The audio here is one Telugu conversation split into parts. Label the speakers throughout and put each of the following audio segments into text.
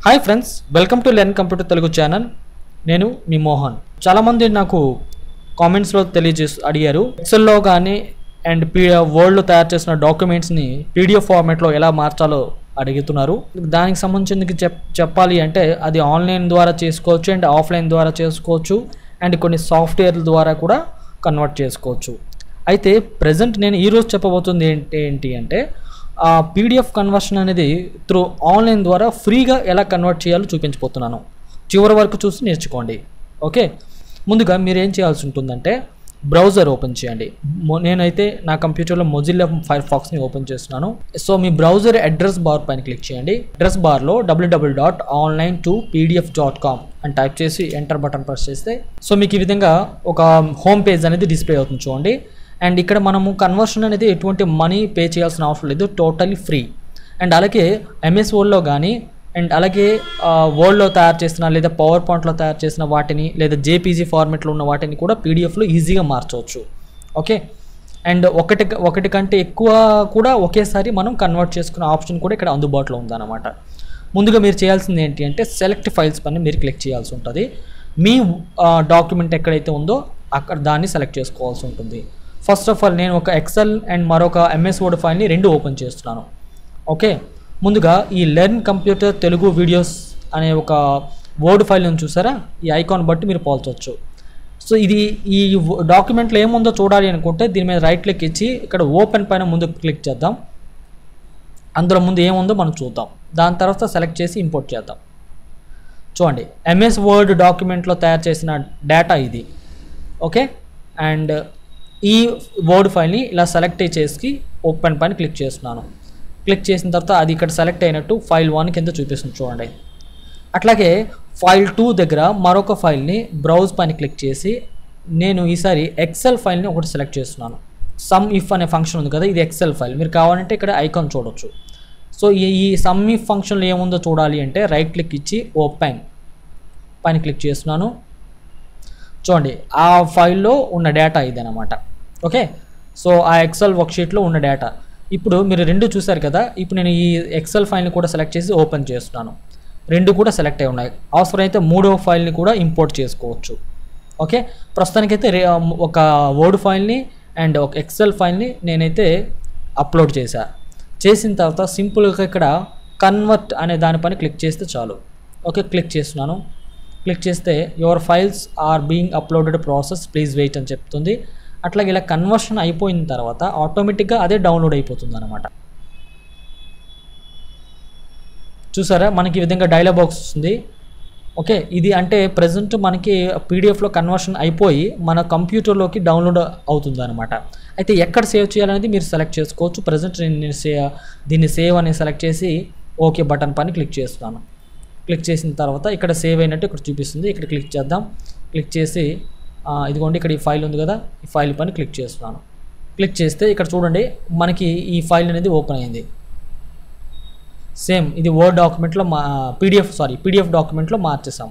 Speaker 1: hi friends welcome to learn computer Telugu channel నేను మీ మోహన్ చాలామంది నాకు కామెంట్స్లో తెలియజేసి అడిగారు ఎక్సెల్లో కానీ అండ్ పీ వర్డ్లో తయారు చేసిన డాక్యుమెంట్స్ని పీడిఎఫ్ ఫార్మాట్లో ఎలా మార్చాలో అడుగుతున్నారు దానికి సంబంధించి చెప్ చెప్పాలి అంటే అది ఆన్లైన్ ద్వారా చేసుకోవచ్చు అండ్ ఆఫ్లైన్ ద్వారా చేసుకోవచ్చు అండ్ కొన్ని సాఫ్ట్వేర్ల ద్వారా కూడా కన్వర్ట్ చేసుకోవచ్చు అయితే ప్రజెంట్ నేను ఈరోజు చెప్పబోతుంది ఏంటి ఏంటి అంటే ఆ పీడిఎఫ్ కన్వర్షన్ అనేది త్రూ ఆన్లైన్ ద్వారా ఫ్రీగా ఎలా కన్వర్ట్ చేయాలో చూపించబోతున్నాను చివరి వరకు చూసి నేర్చుకోండి ఓకే ముందుగా మీరు ఏం చేయాల్సి ఉంటుందంటే బ్రౌజర్ ఓపెన్ చేయండి మొ- నేనైతే నా కంప్యూటర్లో మొజిల్లా ఫైర్ ఫాక్స్ని ఓపెన్ చేస్తున్నాను సో మీ బ్రౌజర్ అడ్రస్ బార్ పైన క్లిక్ చేయండి అడ్రస్ బార్లో W W dot online to PDF dot com అని టైప్ చేసి ఎంటర్ బటన్ ప్రెస్ చేస్తే సో మీకు ఈ విధంగా ఒక హోమ్ పేజ్ అనేది డిస్ప్లే అవుతుంది చూడండి అండ్ ఇక్కడ మనము కన్వర్షన్ అనేది ఎటువంటి మనీ పే చేయాల్సిన అవసరం లేదు టోటలీ ఫ్రీ అండ్ అలాగే ఎంఎస్ వర్డ్లో కానీ అండ్ అలాగే వర్డ్లో తయారు చేసిన లేదా పవర్ పాయింట్లో తయారు చేసిన వాటిని లేదా జేపీజీ ఫార్మెట్లో ఉన్న వాటిని కూడా పీడిఎఫ్లో ఈజీగా మార్చవచ్చు ఓకే అండ్ ఒకటి ఒకటి కంటే ఎక్కువ కూడా ఒకేసారి మనం కన్వర్ట్ చేసుకునే ఆప్షన్ కూడా ఇక్కడ అందుబాటులో ఉందన్నమాట ముందుగా మీరు చేయాల్సింది ఏంటి అంటే సెలెక్ట్ ఫైల్స్ పైన మీరు క్లిక్ చేయాల్సి ఉంటుంది మీ డాక్యుమెంట్ ఎక్కడైతే ఉందో అక్కడ దాన్ని సెలెక్ట్ చేసుకోవాల్సి ఉంటుంది ఫస్ట్ ఆఫ్ ఆల్ నేను ఒక ఎక్సెల్ అండ్ మరొక ఎంఎస్ వర్డ్ ఫైల్ని రెండు ఓపెన్ చేస్తున్నాను ఓకే ముందుగా ఈ లెర్న్ కంప్యూటర్ తెలుగు వీడియోస్ అనే ఒక వర్డ్ ఫైల్ నుంచి చూసారా ఈ ఐకాన్ బట్టి మీరు పోల్చవచ్చు సో ఇది ఈ డాక్యుమెంట్లో ఏముందో చూడాలి అనుకుంటే దీని మీద రైట్ క్లిక్ ఇచ్చి ఇక్కడ ఓపెన్ పైన ముందు క్లిక్ చేద్దాం అందులో ముందు ఏముందో మనం చూద్దాం దాని తర్వాత సెలెక్ట్ చేసి ఇంపోర్ట్ చేద్దాం చూడండి ఎంఎస్ వర్డ్ డాక్యుమెంట్లో తయారు చేసిన డేటా ఇది ఓకే అండ్ ఈ వర్డ్ ఫైల్ని ఇలా సెలెక్ట్ చేసి ఓపెన్ పైన క్లిక్ చేస్తున్నాను క్లిక్ చేసిన తర్వాత అది ఇక్కడ సెలెక్ట్ అయినట్టు ఫైల్ వన్ కింద చూపిస్తుంది చూడండి అట్లాగే ఫైల్ టూ దగ్గర మరొక ఫైల్ని బ్రౌజ్ పైన క్లిక్ చేసి నేను ఈసారి ఎక్సెల్ ఫైల్ని ఒకటి సెలెక్ట్ చేస్తున్నాను సమ్ ఇఫ్ అనే ఫంక్షన్ ఉంది కదా ఇది ఎక్సెల్ ఫైల్ మీరు కావాలంటే ఇక్కడ ఐకాన్ చూడొచ్చు సో ఈ ఈ సమ్ ఇఫ్ ఫంక్షన్లో ఏముందో చూడాలి అంటే రైట్ క్లిక్ ఇచ్చి ఓపెన్ పైన క్లిక్ చేస్తున్నాను చూడండి ఆ ఫైల్లో ఉన్న డేటా ఇదనమాట ఓకే సో ఆ ఎక్సెల్ వర్క్షీట్లో ఉన్న డేటా ఇప్పుడు మీరు రెండు చూశారు కదా ఇప్పుడు నేను ఈ ఎక్సెల్ ఫైల్ని కూడా సెలెక్ట్ చేసి ఓపెన్ చేస్తున్నాను రెండు కూడా సెలెక్ట్ అయి ఉన్నాయి అవసరమైతే మూడో ఫైల్ని కూడా ఇంపోర్ట్ చేసుకోవచ్చు ఓకే ప్రస్తుతానికైతే రే ఒక వర్డ్ ఫైల్ని అండ్ ఒక ఎక్సెల్ ఫైల్ని నేనైతే అప్లోడ్ చేశా చేసిన తర్వాత సింపుల్గా ఇక్కడ కన్వర్ట్ అనే దానిపైన క్లిక్ చేస్తే చాలు ఓకే క్లిక్ చేస్తున్నాను క్లిక్ చేస్తే your files are being uploaded process please wait అని చెప్తుంది అట్లాగే ఇలా కన్వర్షన్ అయిపోయిన తర్వాత ఆటోమేటిక్గా అదే డౌన్లోడ్ అయిపోతుంది అనమాట చూసారా మనకి ఈ విధంగా డైలాగ్ బాక్స్ వస్తుంది ఓకే ఇది అంటే ప్రజెంట్ మనకి పీడిఎఫ్లో కన్వర్షన్ అయిపోయి మన కంప్యూటర్లోకి డౌన్లోడ్ అవుతుంది అనమాట అయితే ఎక్కడ సేవ్ చేయాలనేది మీరు సెలెక్ట్ చేసుకోవచ్చు ప్రజెంట్ నేను సే దీన్ని సేవ్ అని సెలెక్ట్ చేసి ఓకే బటన్ పైన క్లిక్ చేస్తున్నాను క్లిక్ చేసిన తర్వాత ఇక్కడ సేవ్ అయినట్టు ఇక్కడ చూపిస్తుంది ఇక్కడ క్లిక్ చేద్దాం క్లిక్ చేసి ఆ, ఇదిగోండి ఇక్కడ ఈ ఫైల్ ఉంది కదా ఈ ఫైల్ పైన క్లిక్ చేస్తున్నాను క్లిక్ చేస్తే ఇక్కడ చూడండి మనకి ఈ ఫైల్ అనేది ఓపెన్ అయింది సేమ్ ఇది వర్డ్ డాక్యుమెంట్లో మా పీడిఎఫ్ సారీ పీడిఎఫ్ డాక్యుమెంట్లో మార్చేసాం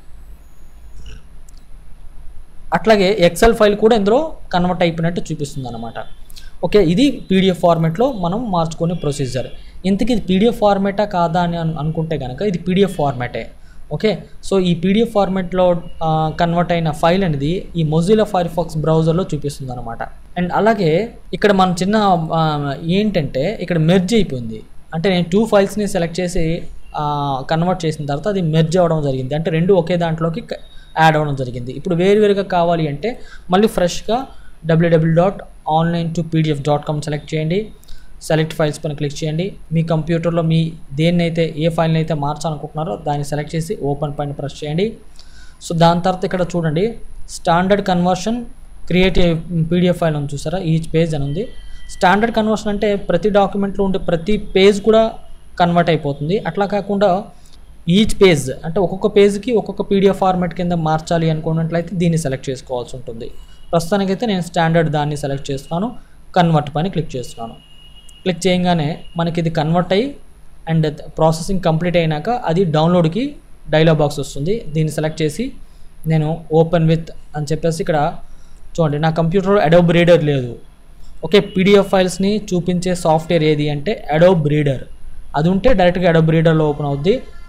Speaker 1: అట్లాగే ఎక్సెల్ ఫైల్ కూడా ఇందులో కన్వర్ట్ అయిపోయినట్టు చూపిస్తుంది అనమాట ఓకే ఇది పీడిఎఫ్ ఫార్మాట్లో మనం మార్చుకునే ప్రొసీజర్ ఇంతకీ ఇది పీడిఎఫ్ ఫార్మాటా కాదా అని అను- అనుకుంటే కనుక ఇది పీడిఎఫ్ ఫార్మాటే ఓకే సో ఈ పీడిఎఫ్ ఫార్మాట్లో కన్వర్ట్ అయిన ఫైల్ అనేది ఈ మొజిలా ఫైర్ ఫాక్స్ బ్రౌజర్లో చూపిస్తుంది అనమాట అండ్ అలాగే ఇక్కడ మన చిన్న ఆ, ఏంటంటే ఇక్కడ మెర్జ్ అయిపోయింది అంటే నేను టూ ఫైల్స్ని సెలెక్ట్ చేసి కన్వర్ట్ చేసిన తర్వాత అది మెర్జ్ అవ్వడం జరిగింది అంటే రెండు ఒకే దాంట్లోకి క- యాడ్ అవ్వడం జరిగింది ఇప్పుడు వేరువేరుగా కావాలి అంటే మళ్ళీ ఫ్రెష్గా W W dot online to PDF dot com select చేయండి సెలెక్ట్ ఫైల్స్ పైన క్లిక్ చేయండి మీ కంప్యూటర్లో మీ దేన్నైతే ఏ ఫైల్ని అయితే మార్చాలనుకుంటున్నారో దాన్ని సెలెక్ట్ చేసి ఓపెన్ పైన ప్రెస్ చేయండి సో దాని తర్వాత ఇక్కడ చూడండి standard conversion create PDF file ఉంది చూసారా ఈచ్ పేజ్ అని ఉంది స్టాండర్డ్ కన్వర్షన్ అంటే ప్రతి డాక్యుమెంట్లో ఉండే ప్రతి పేజ్ కూడా కన్వర్ట్ అయిపోతుంది అట్లా కాకుండా ఈచ్ పేజ్ అంటే ఒక్కొక్క పేజ్కి ఒక్కొక్క పీడిఎఫ్ ఫార్మాట్ కింద మార్చాలి అనుకున్నట్లయితే దీన్ని సెలెక్ట్ చేసుకోవాల్సి ఉంటుంది ప్రస్తుతానికైతే నేను స్టాండర్డ్ దాన్ని సెలెక్ట్ చేస్తున్నాను కన్వర్ట్ పైన క్లిక్ చేస్తున్నాను క్లిక్ చేయగానే మనకి ఇది కన్వర్ట్ అయ్యి అండ్ ప్రాసెసింగ్ కంప్లీట్ అయినాక అది డౌన్లోడ్కి డైలాగ్ బాక్స్ వస్తుంది దీన్ని సెలెక్ట్ చేసి నేను ఓపెన్ విత్ అని చెప్పేసి ఇక్కడ చూడండి నా కంప్యూటర్లో అడోబ్ రీడర్ లేదు ఓకే పీడిఎఫ్ ఫైల్స్ని చూపించే సాఫ్ట్వేర్ ఏది అంటే అడోబ్ రీడర్ అది ఉంటే డైరెక్ట్గా అడోబ్ రీడర్లో ఓపెన్ అవుద్ది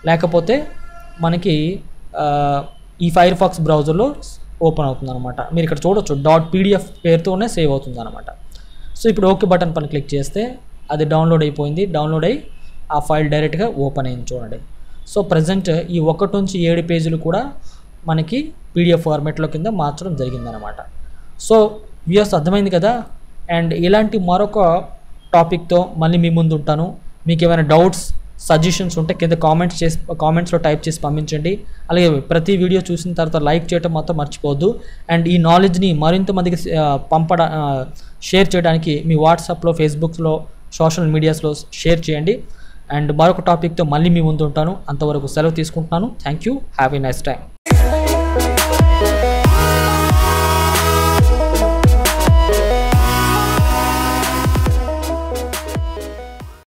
Speaker 1: లేకపోతే మనకి ఆ, ఈ ఫైర్ ఫాక్స్ బ్రౌజర్లో ఓపెన్ అవుతుంది అనమాట మీరు ఇక్కడ చూడొచ్చు డాట్ పీడిఎఫ్ పేరుతోనే సేవ్ అవుతుంది అనమాట సో ఇప్పుడు ఓకే బటన్ పైన క్లిక్ చేస్తే అది డౌన్లోడ్ అయిపోయింది డౌన్లోడ్ అయ్యి ఆ ఫైల్ డైరెక్ట్గా ఓపెన్ అయింది చూడండి సో ప్రజెంట్ ఈ ఒకటి నుంచి ఏడు పేజీలు కూడా మనకి పీడిఎఫ్ ఫార్మేట్లో కింద మార్చడం జరిగిందనమాట సో వ్యూస్ అర్థమైంది కదా అండ్ ఇలాంటి మరొక టాపిక్తో మళ్ళీ మీ ముందు ఉంటాను మీకు ఏమైనా డౌట్స్ సజెషన్స్ ఉంటే కింద కామెంట్స్ చేసి కామెంట్స్లో టైప్ చేసి పంపించండి అలాగే ప్రతి వీడియో చూసిన తర్వాత లైక్ చేయడం మాత్రం మర్చిపోవద్దు అండ్ ఈ నాలెడ్జ్ని మరింత మందికి ఆ, పంపడ ఆ, షేర్ చేయడానికి మీ వాట్సాప్లో ఫేస్బుక్లో సోషల్ మీడియాస్లో షేర్ చేయండి అండ్ మరొక టాపిక్తో మళ్ళీ మీ ముందు ఉంటాను అంతవరకు సెలవు తీసుకుంటున్నాను thank you have a nice time